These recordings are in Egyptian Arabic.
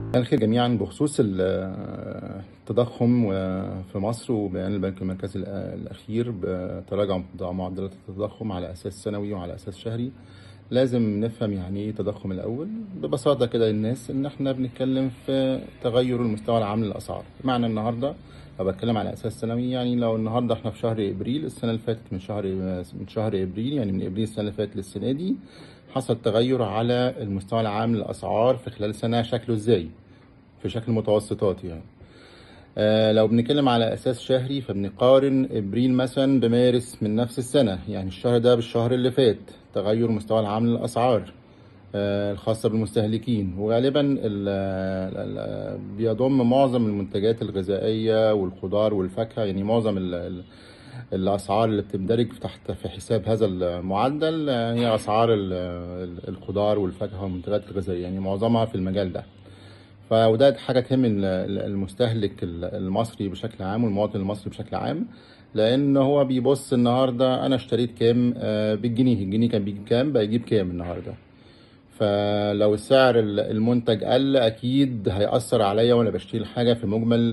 الخير جميعا بخصوص التضخم في مصر وبيان البنك المركزي الأخير بتراجع معدلات التضخم على أساس سنوي وعلى أساس شهري لازم نفهم يعني ايه تضخم الأول ببساطة كده للناس إن احنا بنتكلم في تغير المستوى العام للأسعار بمعنى النهاردة لو بتكلم على أساس سنوي يعني لو النهاردة احنا في شهر إبريل السنة اللي فاتت من شهر من شهر إبريل يعني من إبريل السنة اللي فاتت للسنة دي حصل تغير على المستوى العام للأسعار في خلال سنة شكله ازاي في شكل متوسطات يعني آه لو بنتكلم على اساس شهري فبنقارن ابريل مثلا بمارس من نفس السنه يعني الشهر ده بالشهر اللي فات تغير مستوى العام للاسعار آه الخاصه بالمستهلكين وغالبا ال ال بيضم معظم المنتجات الغذائيه والخضار والفاكهه يعني معظم ال الاسعار اللي بتندرج تحت في حساب هذا المعدل هي اسعار الخضار والفاكهه والمنتجات الغذائيه يعني معظمها في المجال ده فوده حاجه تهم المستهلك المصري بشكل عام والمواطن المصري بشكل عام لان هو بيبص النهارده انا اشتريت كام بالجنيه الجنيه كان بيجيب كام بقى يجيب كام النهارده فلو السعر المنتج قل اكيد هيأثر عليا وانا بشتري الحاجه في مجمل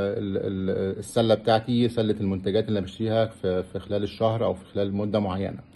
السله بتاعتي سله المنتجات اللي انا بشتريها في خلال الشهر او في خلال مده معينه